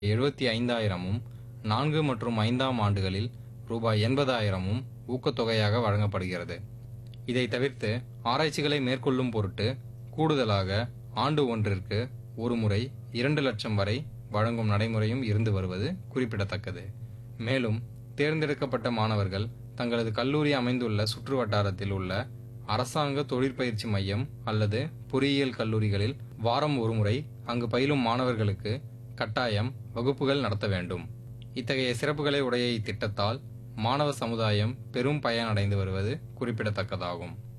எழுபத்தி ஐந்தாயிரமும் நான்கு மற்றும் ஐந்தாம் ஆண்டுகளில் ரூபாய் எண்பதாயிரமும் ஊக்கத்தொகையாக வழங்கப்படுகிறது இதை தவிர்த்து ஆராய்ச்சிகளை மேற்கொள்ளும் பொருட்டு கூடுதலாக ஆண்டு ஒன்றிற்கு ஒரு முறை இரண்டு லட்சம் வரை வழங்கும் நடைமுறையும் இருந்து வருவது குறிப்பிடத்தக்கது மேலும் தேர்ந்தெடுக்கப்பட்ட மாணவர்கள் தங்களது கல்லூரி அமைந்துள்ள சுற்று வட்டாரத்தில் உள்ள அரசாங்க தொழிற்பயிற்சி மையம் அல்லது பொறியியல் கல்லூரிகளில் வாரம் ஒருமுறை அங்கு பயிலும் மாணவர்களுக்கு கட்டாயம் வகுப்புகள் நடத்த வேண்டும் இத்தகைய சிறப்புகளை உடைய இத்திட்டத்தால் மாணவ சமுதாயம் பெரும் பயனடைந்து வருவது குறிப்பிடத்தக்கதாகும்